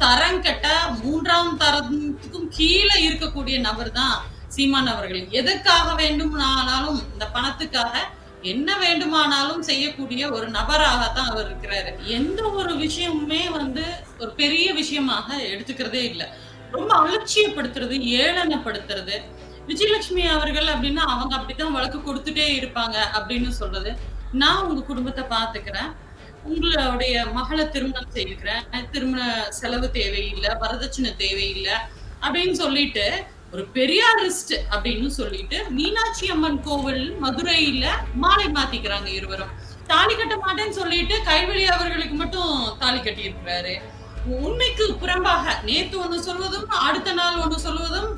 தரம் கெட்ட மூன்றாம் தரத்துக்கும் கீழே இருக்கக்கூடிய நபர் தான் சீமான் அவர்கள் எதற்காக வேண்டுமானாலும் இந்த பணத்துக்காக என்ன வேண்டுமானாலும் செய்யக்கூடிய ஒரு நபராகத்தான் அவர் இருக்கிறாரு எந்த ஒரு விஷயமுமே வந்து ஒரு பெரிய விஷயமாக எடுத்துக்கிறதே இல்லை ரொம்ப அலட்சியப்படுத்துறது ஏளனப்படுத்துறது விஜயலட்சுமி அவர்கள் அப்படின்னா அவங்க அப்படித்தான் வழக்கு கொடுத்துட்டே இருப்பாங்க அப்படின்னு சொல்றது நான் உங்க குடும்பத்தை பாத்துக்கிறேன் உங்களுடைய மகளை திருமணம் செய்துக்கிறேன் திருமண செலவு தேவையில்லை வரதட்சணை தேவையில்லை அப்படின்னு சொல்லிட்டு ஒரு பெரியாரிஸ்ட் அப்படின்னு சொல்லிட்டு மீனாட்சி அம்மன் கோவில் மதுரையில மாலை மாத்திக்கிறாங்க இருவரும் தாலி கட்ட மாட்டேன்னு சொல்லிட்டு கைவழி அவர்களுக்கு மட்டும் தாலி கட்டி இருக்கிறாரு உண்மைக்கு புறம்பாக நேத்து ஒண்ணு சொல்வதும் அடுத்த நாள் ஒண்ணு சொல்வதும்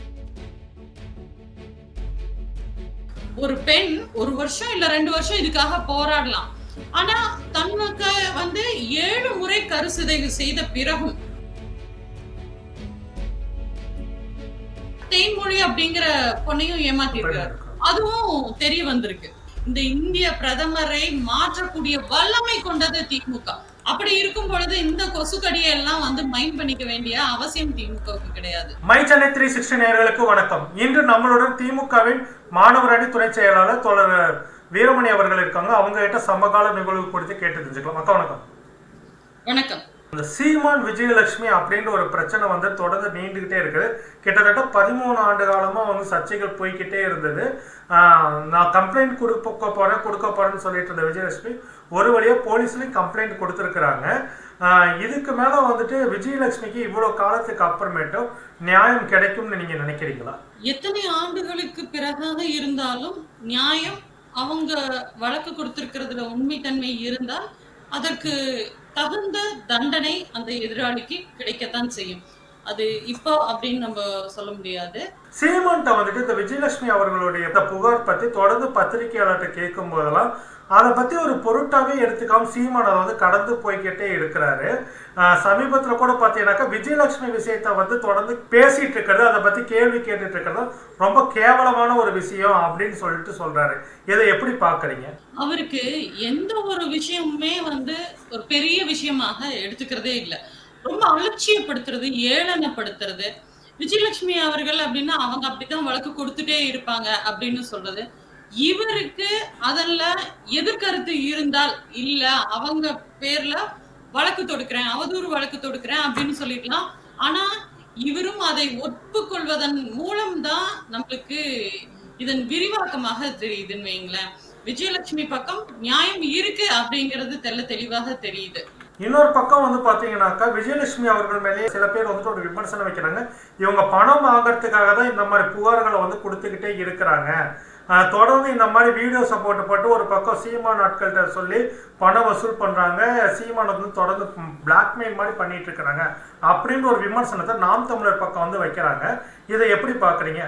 ஒரு பெண் ஒரு வருஷம் இல்ல ரெண்டு வருஷம் இதுக்காக போராடலாம் ஆனா தனக்கு வந்து ஏழு முறை கருசிதைவு செய்த பிறகும் தேன்மொழி அப்படிங்கிற பொண்ணையும் ஏமாத்திருக்காரு அதுவும் தெரிய வந்திருக்கு இந்த இந்திய பிரதமரை மாற்றக்கூடிய வல்லமை கொண்டது திமுக அப்படி இருக்கும் பொழுது இந்த கொசுக்கடியை எல்லாம் வந்து மைண்ட் பண்ணிக்க வேண்டிய அவசியம் திமுகவுக்கு கிடையாது மை சென்னை த்ரீ சிக்ஸ்டி நேயர்களுக்கு வணக்கம் இன்று நம்மளுடன் திமுகவின் மாணவர் அணி துணை செயலாளர் தோழர் வீரமணி அவர்கள் இருக்காங்க அவங்க கிட்ட சமகால நிகழ்வு குறித்து கேட்டு தெரிஞ்சுக்கலாம் அக்கா வணக்கம் வணக்கம் இந்த சீமான் விஜயலட்சுமி அப்படின்ற ஒரு பிரச்சனை வந்து தொடர்ந்து நீண்டுகிட்டே இருக்குது கிட்டத்தட்ட பதிமூணு ஆண்டு காலமா வந்து சர்ச்சைகள் போய்கிட்டே இருந்தது ஆஹ் நான் கம்ப்ளைண்ட் கொடுக்க போறேன் கொடுக்க போறேன்னு சொல்லிட்டு இருந்த விஜயலட்சுமி ஒரு வழியா போலீஸ்லயும் கம்ப்ளைண்ட் கொடுத்துருக்குறாங்க ஆஹ் இதுக்கு மேல வந்துட்டு விஜயலட்சுமிக்கு இவ்வளவு காலத்துக்கு அப்புறமேட்டும் நியாயம் கிடைக்கும்னு நீங்க நினைக்கிறீங்களா எத்தனை ஆண்டுகளுக்கு பிறகாக இருந்தாலும் நியாயம் அவங்க வழக்கு கொடுத்திருக்கிறதுல உண்மைத்தன்மை இருந்தால் அதற்கு தகுந்த தண்டனை அந்த எதிராளிக்கு கிடைக்கத்தான் செய்யும் அது இப்போ அப்படின்னு நம்ம சொல்ல முடியாது சீமான்ட்ட வந்துட்டு இந்த விஜயலட்சுமி அவர்களுடைய இந்த புகார் பத்தி தொடர்ந்து பத்திரிகையாளர்கிட்ட கேட்கும் போதெல்லாம் அதை பத்தி ஒரு பொருட்டாவே எடுத்துக்காம சீமான் அதை வந்து கடந்து போய்கிட்டே இருக்கிறாரு ஆஹ் சமீபத்துல கூட பாத்தீங்கன்னாக்கா விஜயலட்சுமி விஷயத்த வந்து தொடர்ந்து பேசிட்டு இருக்கிறது அதை பத்தி கேள்வி கேட்டுட்டு இருக்கிறது ரொம்ப கேவலமான ஒரு விஷயம் அப்படின்னு சொல்லிட்டு சொல்றாரு இதை எப்படி பாக்குறீங்க அவருக்கு எந்த ஒரு விஷயமுமே வந்து ஒரு பெரிய விஷயமாக எடுத்துக்கிறதே இல்லை ரொம்ப அலட்சியப்படுத்துறது ஏளனப்படுத்துறது விஜயலட்சுமி அவர்கள் அப்படின்னா அவங்க அப்படித்தான் வழக்கு கொடுத்துட்டே இருப்பாங்க அப்படின்னு சொல்றது இவருக்கு அதல்ல எதிர்கருத்து இருந்தால் இல்ல அவங்க பேர்ல வழக்கு தொடுக்கிறேன் அவதூறு வழக்கு தொடுக்கிறேன் அப்படின்னு சொல்லிக்கலாம் ஆனா இவரும் அதை ஒப்புக்கொள்வதன் மூலம்தான் நம்மளுக்கு இதன் விரிவாக்கமாக தெரியுதுன்னு வைங்களேன் விஜயலட்சுமி பக்கம் நியாயம் இருக்கு அப்படிங்கிறது தெல்ல தெளிவாக தெரியுது இன்னொரு பக்கம் வந்து பாத்தீங்கன்னாக்கா விஜயலட்சுமி அவர்கள் மேலேயே சில பேர் வந்துட்டு ஒரு விமர்சனம் வைக்கிறாங்க இவங்க பணம் வாங்குறதுக்காக தான் இந்த மாதிரி புகார்களை வந்து கொடுத்துக்கிட்டே இருக்கிறாங்க ஆஹ் தொடர்ந்து இந்த மாதிரி வீடியோஸை போட்டு போட்டு ஒரு பக்கம் சீமான் ஆட்கள்கிட்ட சொல்லி பணம் வசூல் பண்றாங்க சீமான் வந்து தொடர்ந்து பிளாக்மெயில் மாதிரி பண்ணிட்டு இருக்கிறாங்க அப்படின்ற ஒரு விமர்சனத்தை நாம் தமிழர் பக்கம் வந்து வைக்கிறாங்க இதை எப்படி பாக்குறீங்க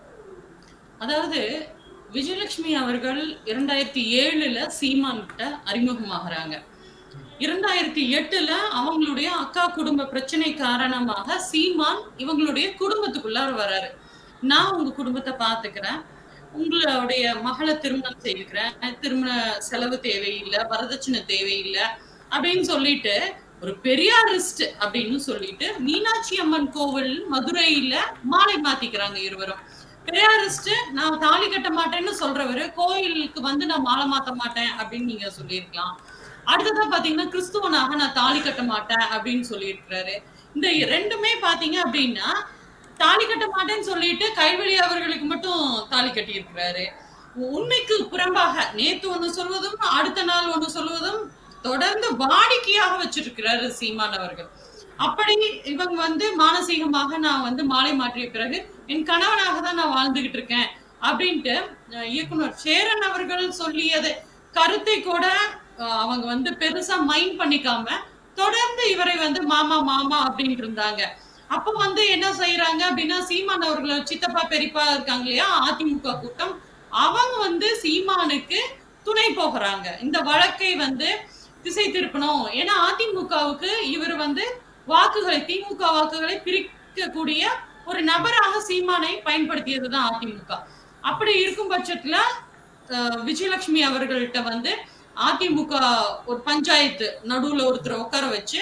அதாவது விஜயலட்சுமி அவர்கள் இரண்டாயிரத்தி ஏழுல சீமான் கிட்ட அறிமுகமாகறாங்க இரண்டாயிரத்தி எட்டுல அவங்களுடைய அக்கா குடும்ப பிரச்சனை காரணமாக சீமான் இவங்களுடைய குடும்பத்துக்குள்ளார வராரு நான் உங்க குடும்பத்தை பாத்துக்கிறேன் உங்களுடைய மகளை திருமணம் செய்துக்கிறேன் திருமண செலவு தேவையில்லை வரதட்சணை தேவையில்லை அப்படின்னு சொல்லிட்டு ஒரு பெரியாரிஸ்ட் அப்படின்னு சொல்லிட்டு மீனாட்சி அம்மன் கோவில் மதுரையில மாலை மாத்திக்கிறாங்க இருவரும் பெரியாரிஸ்ட் நான் தாலி கட்ட மாட்டேன்னு சொல்றவரு கோயிலுக்கு வந்து நான் மாலை மாத்த மாட்டேன் அப்படின்னு நீங்க சொல்லியிருக்கலாம் அடுத்ததா பாத்தீங்கன்னா கிறிஸ்துவனாக நான் தாலி கட்ட மாட்டேன் அப்படின்னு சொல்லியிருக்கிறாரு இந்த ரெண்டுமே பாத்தீங்க அப்படின்னா தாலி கட்ட மாட்டேன்னு சொல்லிட்டு கைவழி அவர்களுக்கு மட்டும் தாலி கட்டி இருக்கிறாரு உண்மைக்கு புறம்பாக நேத்து ஒண்ணு சொல்வதும் அடுத்த நாள் ஒண்ணு சொல்வதும் தொடர்ந்து வாடிக்கையாக வச்சிருக்கிறாரு சீமான் அவர்கள் அப்படி இவங்க வந்து மானசீகமாக நான் வந்து மாலை மாற்றிய பிறகு என் கணவனாக தான் நான் வாழ்ந்துகிட்டு இருக்கேன் அப்படின்ட்டு அஹ், இயக்குனர் சேரன் அவர்கள் சொல்லியது கருத்தை கூட அஹ், அவங்க வந்து பெருசா மைண்ட் பண்ணிக்காம தொடர்ந்து இவரை வந்து மாமா மாமா அப்படின்ட்டு இருந்தாங்க அப்ப வந்து என்ன செய்யறாங்க அப்படின்னா சீமான் அவர்கள சித்தப்பா பெரியப்பா இருக்காங்க இல்லையா அதிமுக கூட்டம் அவங்க வந்து சீமானுக்கு துணை போகிறாங்க இந்த வழக்கை வந்து திசை திருப்பணும் ஏன்னா அதிமுகவுக்கு இவர் வந்து வாக்குகளை திமுக வாக்குகளை பிரிக்கக்கூடிய ஒரு நபராக சீமானை பயன்படுத்தியதுதான் அதிமுக அப்படி இருக்கும் பட்சத்துல அஹ், விஜயலட்சுமி அவர்கள்ட்ட வந்து அதிமுக ஒரு பஞ்சாயத்து நடுவுல ஒருத்தரை உட்கார வச்சு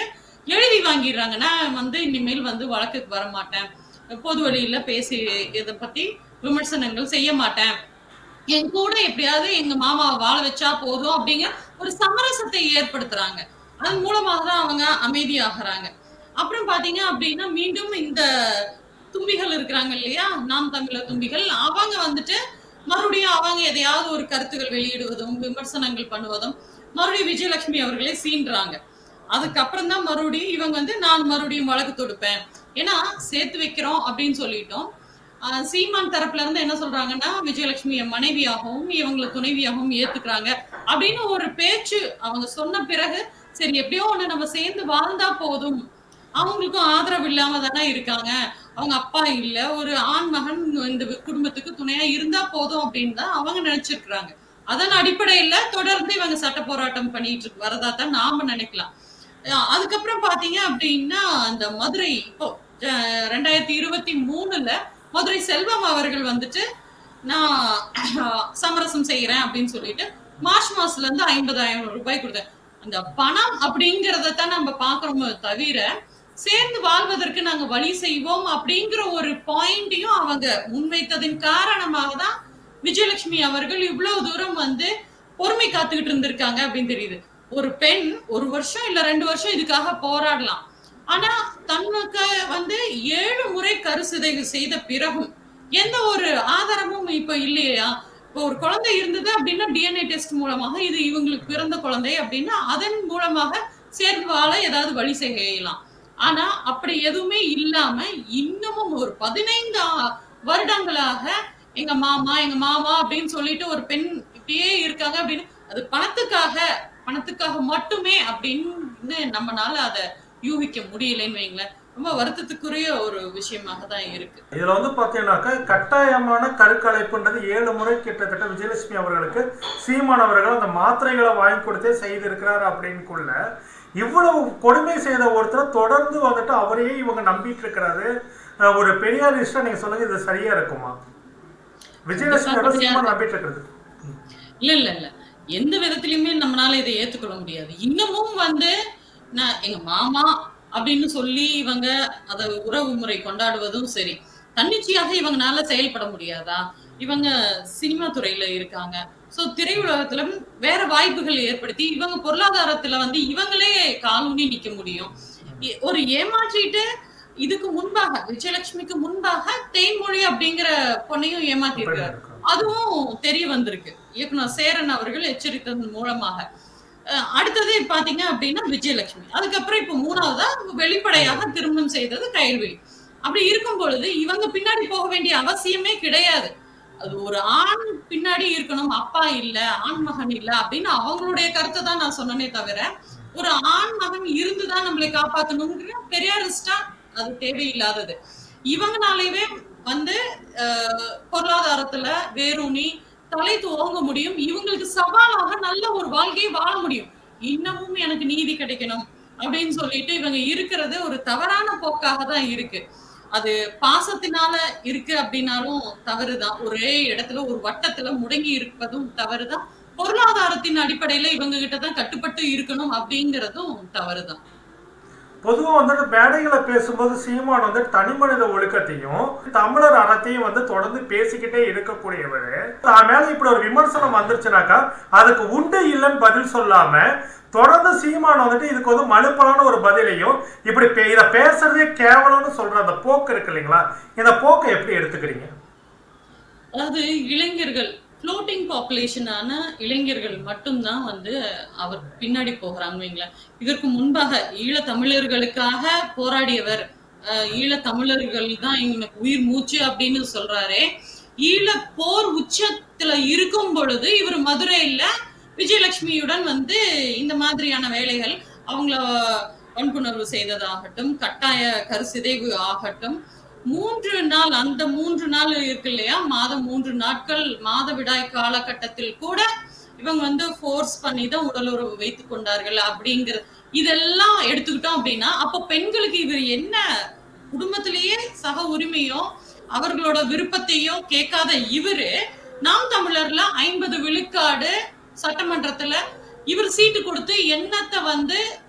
எழுதி வாங்கிடுறாங்க நான் வந்து இனிமேல் வந்து வழக்குக்கு வர மாட்டேன் பொது வழியில பேசி இதை பத்தி விமர்சனங்கள் செய்ய மாட்டேன் என் கூட எப்படியாவது எங்க மாமாவை வாழ வச்சா போதும் அப்படிங்கிற ஒரு சமரசத்தை ஏற்படுத்துறாங்க அதன் மூலமாக தான் அவங்க அமைதியாகிறாங்க அப்புறம் பாத்தீங்க அப்படின்னா மீண்டும் இந்த தும்பிகள் இருக்கிறாங்க இல்லையா நாம் தமிழர் தும்பிகள் அவங்க வந்துட்டு மறுபடியும் அவங்க எதையாவது ஒரு கருத்துக்கள் வெளியிடுவதும் விமர்சனங்கள் பண்ணுவதும் மறுபடியும் விஜயலட்சுமி அவர்களே சீன்றாங்க அதுக்கப்புறம் தான் மறுபடியும் இவங்க வந்து நான் மறுபடியும் வழக்கு தொடுப்பேன் ஏன்னா சேர்த்து வைக்கிறோம் அப்படின்னு சொல்லிட்டோம் ஆஹ் சீமான் தரப்புல இருந்து என்ன சொல்றாங்கன்னா விஜயலட்சுமிய மனைவியாகவும் இவங்களை துணைவியாகவும் ஏத்துக்கிறாங்க அப்படின்னு ஒரு பேச்சு அவங்க சொன்ன பிறகு சரி எப்படியோ ஒண்ணு நம்ம சேர்ந்து வாழ்ந்தா போதும் அவங்களுக்கும் ஆதரவு இல்லாம தானே இருக்காங்க அவங்க அப்பா இல்ல ஒரு ஆண் மகன் இந்த குடும்பத்துக்கு துணையா இருந்தா போதும் அப்படின்னு தான் அவங்க நினைச்சிருக்கிறாங்க அதன் அடிப்படையில தொடர்ந்து இவங்க சட்ட போராட்டம் பண்ணிட்டு இருக்கு வரதா தான் நாம நினைக்கலாம் அஹ் அதுக்கப்புறம் பாத்தீங்க அப்படின்னா அந்த மதுரை இப்போ அஹ் ரெண்டாயிரத்தி இருபத்தி மூணுல மதுரை செல்வம் அவர்கள் வந்துட்டு நான் அஹ், சமரசம் செய்யறேன் அப்படின்னு சொல்லிட்டு மார்ச் மாசத்துல இருந்து ஐம்பதாயிரம் ரூபாய் கொடுத்தேன் அந்த பணம் அப்படிங்கறத தான் நம்ம பாக்குறோமே தவிர சேர்ந்து வாழ்வதற்கு நாங்க வழி செய்வோம் அப்படிங்கிற ஒரு பாயிண்டையும் அவங்க முன்வைத்ததின் காரணமாக தான் விஜயலட்சுமி அவர்கள் இவ்வளவு தூரம் வந்து பொறுமை காத்துக்கிட்டு இருந்திருக்காங்க அப்படின்னு தெரியுது ஒரு பெண் ஒரு வருஷம் இல்ல ரெண்டு வருஷம் இதுக்காக போராடலாம் ஆனா தன்னுக்கு வந்து ஏழு முறை கருசிதைவு செய்த பிறகும் எந்த ஒரு ஆதாரமும் இப்ப இல்லையா இப்போ ஒரு குழந்தை இருந்தது அப்படின்னா டிஎன்ஏ டெஸ்ட் மூலமாக இது இவங்களுக்கு பிறந்த குழந்தை அப்படின்னா அதன் மூலமாக சேர்ந்து வாழ ஏதாவது வழி செய்யலாம் ஆனா அப்படி எதுவுமே இல்லாம இன்னமும் ஒரு பதினைந்து ஆ- வருடங்களாக எங்க மாமா எங்க மாமா அப்படின்னு சொல்லிட்டு ஒரு பெண் இப்படியே இருக்காங்க அப்படின்னு அது பணத்துக்காக பணத்துக்காக மட்டுமே அப்படின்னு நம்மனால அதை யூகிக்க முடியலைன்னு வைங்களேன் ரொம்ப வருத்தத்துக்குரிய ஒரு விஷயமாக தான் இருக்கு இதுல வந்து பாத்தீங்கன்னாக்கா கட்டாயமான கருக்கலைப்புன்றது ஏழு முறை கிட்டத்தட்ட விஜயலட்சுமி அவர்களுக்கு சீமான் அவர்கள் அந்த மாத்திரைகளை வாங்கி கொடுத்தே செய்திருக்கிறார் அப்படின்னுக்குள்ள இவ்வளவு கொடுமை செய்த ஒருத்தர் தொடர்ந்து வந்துட்டு அவரையே இவங்க நம்பிட்டு இருக்கிறாரு அஹ் ஒரு பெரியாரிஸ்டா நீங்க சொல்லுங்க இது சரியா இருக்குமா விஜயலட்சுமி அவர்கள் சீமான் நம்பிட்டு இருக்கிறது இல்ல இல்ல இல்ல எந்த விதத்திலயுமே நம்மளால இதை ஏத்துக்கொள்ள முடியாது இன்னமும் வந்து நான் எங்க மாமா அப்படின்னு சொல்லி இவங்க அத உறவு முறை கொண்டாடுவதும் சரி தன்னிச்சையாக இவங்கனால செயல்பட முடியாதா இவங்க சினிமா துறையில இருக்காங்க சோ திரையுலகத்துல வேற வாய்ப்புகள் ஏற்படுத்தி இவங்க பொருளாதாரத்துல வந்து இவங்களே காலூனி நிக்க முடியும் இ- ஒரு ஏமாற்றிட்டு இதுக்கு முன்பாக விஜயலட்சுமிக்கு முன்பாக தேன்மொழி அப்படிங்கிற பொண்ணையும் ஏமாத்திருக்காரு அதுவும் தெரிய வந்திருக்கு இயக்குனர் சேரன் அவர்கள் எச்சரித்ததன் மூலமாக அஹ் அடுத்தது பாத்தீங்க அப்படின்னா விஜயலட்சுமி அதுக்கப்புறம் இப்ப மூணாவதா வெளிப்படையாக திருமணம் செய்தது கயல்வெளி அப்படி இருக்கும் பொழுது இவங்க பின்னாடி போக வேண்டிய அவசியமே கிடையாது அது ஒரு ஆண் பின்னாடி இருக்கணும் அப்பா இல்ல ஆண் மகன் இல்ல அப்படின்னு அவங்களுடைய கருத்தை தான் நான் சொன்னனே தவிர ஒரு ஆண் மகன் இருந்துதான் நம்மளை காப்பாத்தணுங்கிற பெரியாரிஸ்டா அது தேவையில்லாதது இவங்கனாலேயே வந்து அஹ், பொருளாதாரத்துல வேரூனி தலை துவங்க முடியும் இவங்களுக்கு சவாலாக நல்ல ஒரு வாழ்க்கையை வாழ முடியும் இன்னமும் எனக்கு நீதி கிடைக்கணும் அப்படின்னு சொல்லிட்டு இவங்க இருக்கிறது ஒரு தவறான போக்காக தான் இருக்கு அது பாசத்தினால இருக்கு அப்படின்னாலும் தவறுதான் ஒரே இடத்துல ஒரு வட்டத்துல முடங்கி இருப்பதும் தவறுதான் பொருளாதாரத்தின் அடிப்படையில இவங்க கிட்ட தான் கட்டுப்பட்டு இருக்கணும் அப்படிங்கறதும் தவறுதான் பொதுவா வந்துட்டு மேடைகளை பேசும்போது சீமான் வந்து தனி மனித ஒழுக்கத்தையும் தமிழர் அறத்தையும் வந்து தொடர்ந்து பேசிக்கிட்டே இருக்கக்கூடியவர் தான் மேல இப்படி ஒரு விமர்சனம் வந்துருச்சுனாக்கா அதுக்கு உண்டு இல்லைன்னு பதில் சொல்லாம தொடர்ந்து சீமான் வந்துட்டு இதுக்கு வந்து மலுப்பலான ஒரு பதிலையும் இப்படி பே- இதை பேசுறதே கேவலம்னு சொல்ற அந்த போக்கு இருக்கு இல்லைங்களா இந்த போக்கை எப்படி எடுத்துக்கிறீங்க அதாவது இளைஞர்கள் ஃப்ளோட்டிங் பாப்புலேஷனான இளைஞர்கள் மட்டும்தான் வந்து அவர் பின்னாடி போகிறாங்க வைங்களேன் இதற்கு முன்பாக ஈழத் தமிழர்களுக்காக போராடியவர் அஹ், ஈழத் தமிழர்கள் தான் எனக்கு உயிர் மூச்சு அப்படின்னு சொல்றாரே ஈழ போர் உச்சத்துல இருக்கும் பொழுது இவர் மதுரையில விஜயலட்சுமியுடன் வந்து இந்த மாதிரியான வேலைகள் அவங்கள வன்புணர்வு செய்ததாகட்டும் கட்டாய கருசிதைவு ஆகட்டும் மூன்று நாள் அந்த மூன்று நாள் இருக்கு இல்லையா மாதம் மூன்று நாட்கள் மாதவிடாய் காலகட்டத்தில் கூட இவங்க வந்து ஃபோர்ஸ் பண்ணி தான் உடலுறவு வைத்துக் கொண்டார்கள் அப்படிங்கிற இதெல்லாம் எடுத்துக்கிட்டோம் அப்படின்னா அப்போ பெண்களுக்கு இது என்ன குடும்பத்திலேயே சக உரிமையோ அவர்களோட விருப்பத்தையோ கேட்காத இவரு நாம் தமிழர்ல ஐம்பது விழுக்காடு சட்டமன்றத்துல இவர் சீட்டு கொடுத்து என்னத்தை வந்து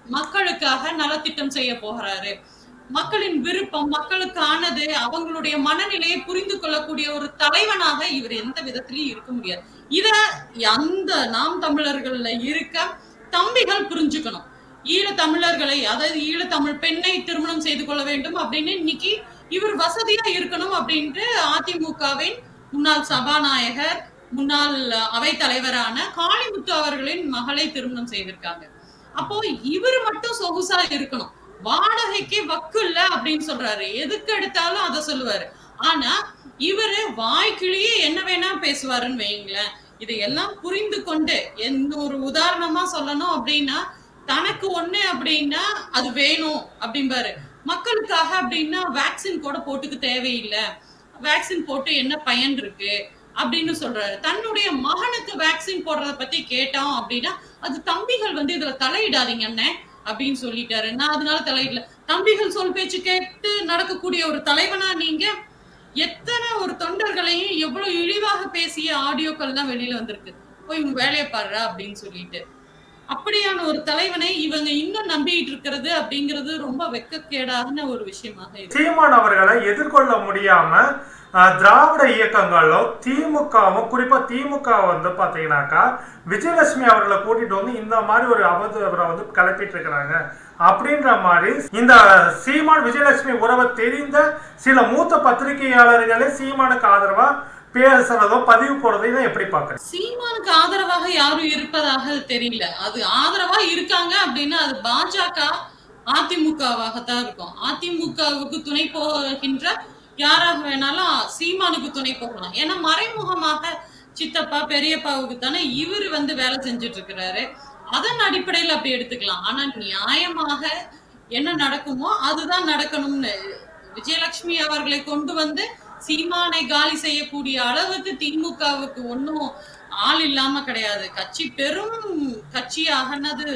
மக்களுக்காக நலத்திட்டம் செய்ய போகிறாரு மக்களின் விருப்பம் மக்களுக்கானது அவங்களுடைய மனநிலையை புரிந்து கொள்ளக்கூடிய ஒரு தலைவனாக இவர் எந்த விதத்திலையும் இருக்க முடியாது இத அந்த நாம் தமிழர்கள்ல இருக்க தம்பிகள் புரிஞ்சுக்கணும் ஈழ தமிழர்களை அதாவது ஈழ தமிழ் பெண்ணை திருமணம் செய்து கொள்ள வேண்டும் அப்படின்னு இன்னைக்கு இவர் வசதியா இருக்கணும் அப்படின்ட்டு அதிமுகவின் முன்னாள் சபாநாயகர் முன்னாள் அவை தலைவரான காளிமுத்து அவர்களின் மகளை திருமணம் செய்திருக்காங்க அப்போ இவர் மட்டும் சொகுசா இருக்கணும் வாடகைக்கு வக்கு இல்ல அப்படின்னு சொல்றாரு எதுக்கு எடுத்தாலும் அதை சொல்லுவாரு ஆனா இவரு வாய்க்கிலேயே என்ன வேணா பேசுவாருன்னு வைங்களேன் இதையெல்லாம் புரிந்து கொண்டு எந்த ஒரு உதாரணமா சொல்லணும் அப்படின்னா தனக்கு ஒண்ணு அப்படின்னா அது வேணும் அப்படிம்பாரு மக்களுக்காக அப்படின்னா வேக்சின் கூட போட்டுக்க தேவையில்லை வேக்சின் போட்டு என்ன பயன் இருக்கு அப்படின்னு சொல்றாரு தன்னுடைய மகனுக்கு வேக்சின் போடுறத பத்தி கேட்டோம் அப்படின்னா அது தம்பிகள் வந்து இதுல தலையிடாதீங்க அண்ணே அப்படின்னு சொல்லிட்டாரு நான் அதனால தலையிடல தம்பிகள் சொல் பேச்சு கேட்டு நடக்கக்கூடிய ஒரு தலைவனா நீங்க எத்தனை ஒரு தொண்டர்களையும் எவ்வளவு இழிவாக பேசிய ஆடியோக்கள் தான் வெளியில வந்திருக்கு போய் உங்க வேலையை பாருடா அப்படின்னு சொல்லிட்டு அப்படியான ஒரு தலைவனை இவங்க இன்னும் நம்பிட்டு இருக்கிறது அப்படிங்கிறது ரொம்ப வெக்கக்கேடான ஒரு விஷயமாக இருக்கு சீமான் அவர்களை எதிர்கொள்ள முடியாம அஹ், திராவிட இயக்கங்களும் திமுகவும் குறிப்பா திமுக வந்து பாத்தீங்கன்னாக்கா விஜயலட்சுமி அவர்களை கூட்டிட்டு வந்து இந்த மாதிரி ஒரு அவதூறை வந்து கிளப்பிட்டு இருக்கிறாங்க அப்படின்ற மாதிரி இந்த சீமான் விஜயலட்சுமி உறவை தெரிந்த சில மூத்த பத்திரிகையாளர்களே சீமானுக்கு ஆதரவா பேசுறதோ பதிவு போடுறதையும் தான் எப்படி பாக்குறேன் சீமானுக்கு ஆதரவாக யாரும் இருப்பதாக தெரியல அது ஆதரவா இருக்காங்க அப்படின்னா அது பாஜக அதிமுகவாகத்தான் இருக்கும் அதிமுகவுக்கு துணை போகின்ற யாராக வேணாலும் சீமானுக்கு துணை போகலாம் ஏன்னா மறைமுகமாக சித்தப்பா பெரியப்பாவுக்கு தானே இவர் வந்து வேலை செஞ்சுட்டு இருக்கிறாரு அதன் அடிப்படையில் அப்படி எடுத்துக்கலாம் ஆனா நியாயமாக என்ன நடக்குமோ அதுதான் நடக்கணும்னு விஜயலட்சுமி அவர்களை கொண்டு வந்து சீமானை காலி செய்யக்கூடிய அளவுக்கு திமுகவுக்கு ஒன்றும் ஆள் இல்லாம கிடையாது கட்சி பெரும் கட்சியாகனது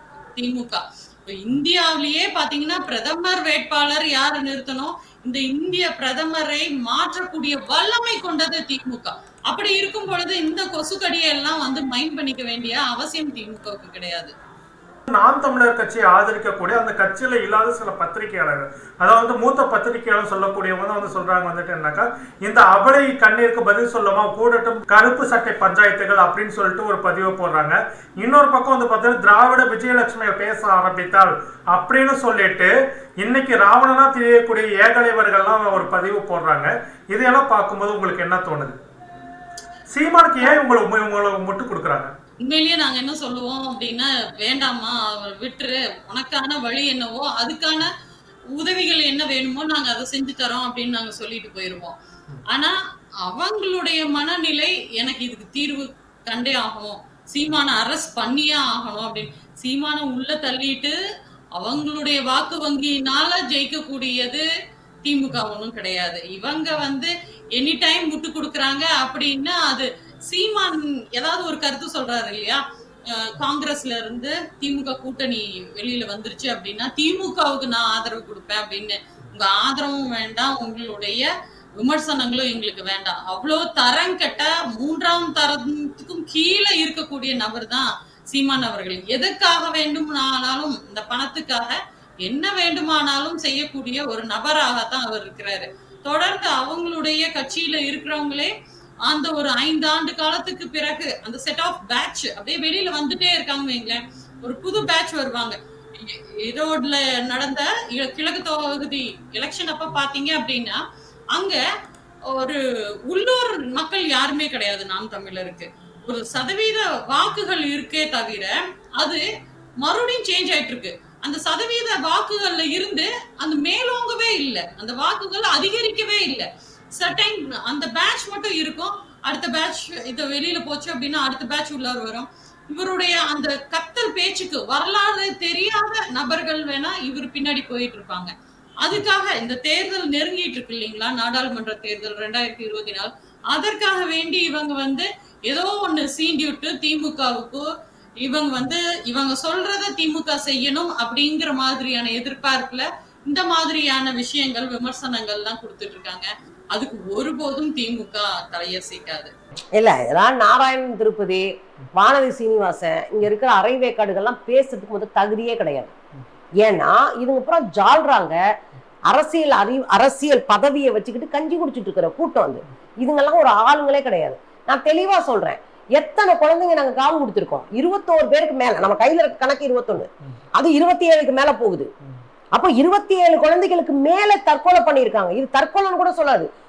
திமுக இப்ப இந்தியாவிலேயே பாத்தீங்கன்னா பிரதமர் வேட்பாளர் யாரு நிறுத்தணும் இந்த இந்திய பிரதமரை மாற்றக்கூடிய வல்லமை கொண்டது திமுக அப்படி இருக்கும் பொழுது இந்த கொசுக்கடியை எல்லாம் வந்து மைண்ட் பண்ணிக்க வேண்டிய அவசியம் திமுகவுக்கு கிடையாது நாம் தமிழர் கட்சியை ஆதரிக்கக்கூடிய அந்த கட்சியில இல்லாத சில பத்திரிகையாளர்கள் அதாவது மூத்த பத்திரிகையாளர் சொல்லக்கூடியவங்க தான் வந்து சொல்றாங்க வந்துட்டு என்னக்கா இந்த அபலை கண்ணீருக்கு பதில் சொல்லமா கூடட்டும் கருப்பு சட்டை பஞ்சாயத்துகள் அப்படின்னு சொல்லிட்டு ஒரு பதிவு போடுறாங்க இன்னொரு பக்கம் வந்து பார்த்தீங்கன்னா திராவிட விஜயலட்சுமியை பேச ஆரம்பித்தால் அப்படின்னு சொல்லிட்டு இன்னைக்கு ராவணனா தெரியக்கூடிய ஏகலைவர்கள்லாம் ஒரு பதிவு போடுறாங்க இதையெல்லாம் பார்க்கும்போது உங்களுக்கு என்ன தோணுது சீமானுக்கு ஏன் உங்களுக்கு உங்களுக்கு முட்டு கொடுக்குறாங்க உண்மையிலேயே நாங்க என்ன சொல்லுவோம் அப்படின்னா வேண்டாமா அவர் விட்டுரு உனக்கான வழி என்னவோ அதுக்கான உதவிகள் என்ன வேணுமோ நாங்க அதை செஞ்சு தரோம் அப்படின்னு நாங்க சொல்லிட்டு போயிருவோம் ஆனா அவங்களுடைய மனநிலை எனக்கு இதுக்கு தீர்வு கண்டே ஆகணும் சீமான அரெஸ்ட் பண்ணியே ஆகணும் அப்படின்னு சீமான உள்ள தள்ளிட்டு அவங்களுடைய வாக்கு வங்கியினால ஜெயிக்கக்கூடியது திமுக ஒன்றும் கிடையாது இவங்க வந்து எனி டைம் முட்டு கொடுக்குறாங்க அப்படின்னா அது சீமான் ஏதாவது ஒரு கருத்து சொல்றாரு இல்லையா அஹ் காங்கிரஸ்ல இருந்து திமுக கூட்டணி வெளியில வந்துருச்சு அப்படின்னா திமுகவுக்கு நான் ஆதரவு கொடுப்பேன் அப்படின்னு உங்க ஆதரவும் வேண்டாம் உங்களுடைய விமர்சனங்களும் எங்களுக்கு வேண்டாம் அவ்வளோ தரம் கெட்ட மூன்றாம் தரத்துக்கும் கீழே இருக்கக்கூடிய நபர் தான் சீமான் அவர்கள் எதுக்காக வேண்டுமானாலும் இந்த பணத்துக்காக என்ன வேண்டுமானாலும் செய்யக்கூடிய ஒரு நபராகத்தான் அவர் இருக்கிறாரு தொடர்ந்து அவங்களுடைய கட்சியில இருக்கிறவங்களே அந்த ஒரு ஐந்து ஆண்டு காலத்துக்கு பிறகு அந்த செட் ஆஃப் பேட்ச் அப்படியே வெளியில வந்துட்டே இருக்காங்க வைங்களேன் ஒரு புது பேட்ச் வருவாங்க இ- ஈரோட்ல நடந்த இ- கிழக்கு தொகுதி எலெக்ஷன் அப்ப பாத்தீங்க அப்படின்னா அங்க ஒரு உள்ளூர் மக்கள் யாருமே கிடையாது நாம் தமிழருக்கு ஒரு சதவீத வாக்குகள் இருக்கே தவிர அது மறுபடியும் சேஞ்ச் ஆயிட்டு இருக்கு அந்த சதவீத வாக்குகள்ல இருந்து அந்த மேலோங்கவே இல்லை அந்த வாக்குகள் அதிகரிக்கவே இல்லை சர்டைன் அந்த பேட்ச் மட்டும் இருக்கும் அடுத்த பேட்ச் இது வெளியில போச்சு அப்படின்னா அடுத்த பேட்ச் உள்ளார வரும் இவருடைய அந்த கத்தல் பேச்சுக்கு வரலாறு தெரியாத நபர்கள் வேணா இவர் பின்னாடி போயிட்டு இருப்பாங்க அதுக்காக இந்த தேர்தல் நெருங்கிட்டு இருக்கு இல்லைங்களா நாடாளுமன்ற தேர்தல் ரெண்டாயிரத்தி இருபத்தி நாலு அதற்காக வேண்டி இவங்க வந்து ஏதோ ஒண்ணு சீண்டி விட்டு திமுகவுக்கு இவங்க வந்து இவங்க சொல்றத திமுக செய்யணும் அப்படிங்கிற மாதிரியான எதிர்பார்ப்புல இந்த மாதிரியான விஷயங்கள் விமர்சனங்கள்லாம் கொடுத்துட்டு இருக்காங்க அதுக்கு ஒருபோதும் திமுக தலையசைக்காது இல்ல இதெல்லாம் நாராயணன் திருப்பதி வானதி சீனிவாசன் இங்க இருக்கிற அரைவேக்காடுகள்லாம் பேசுறதுக்கு முதல் தகுதியே கிடையாது ஏன்னா இதுங்க அப்புறம் ஜால்றாங்க அரசியல் அறி அரசியல் பதவியை வச்சுக்கிட்டு கஞ்சி குடிச்சிட்டு இருக்கிற கூட்டம் வந்து இதுங்கெல்லாம் ஒரு ஆளுங்களே கிடையாது நான் தெளிவா சொல்றேன் எத்தனை குழந்தைங்க நாங்க காவு கொடுத்துருக்கோம் இருபத்தோரு பேருக்கு மேல நம்ம கையில இருக்க கணக்கு இருபத்தொன்னு அது இருபத்தி ஏழுக்கு மேல போகுது அப்போ இருபத்தி ஏழு குழந்தைகளுக்கு மேல தற்கொலை பண்ணியிருக்காங்க இது தற்கொலைன்னு கூட சொல்லாது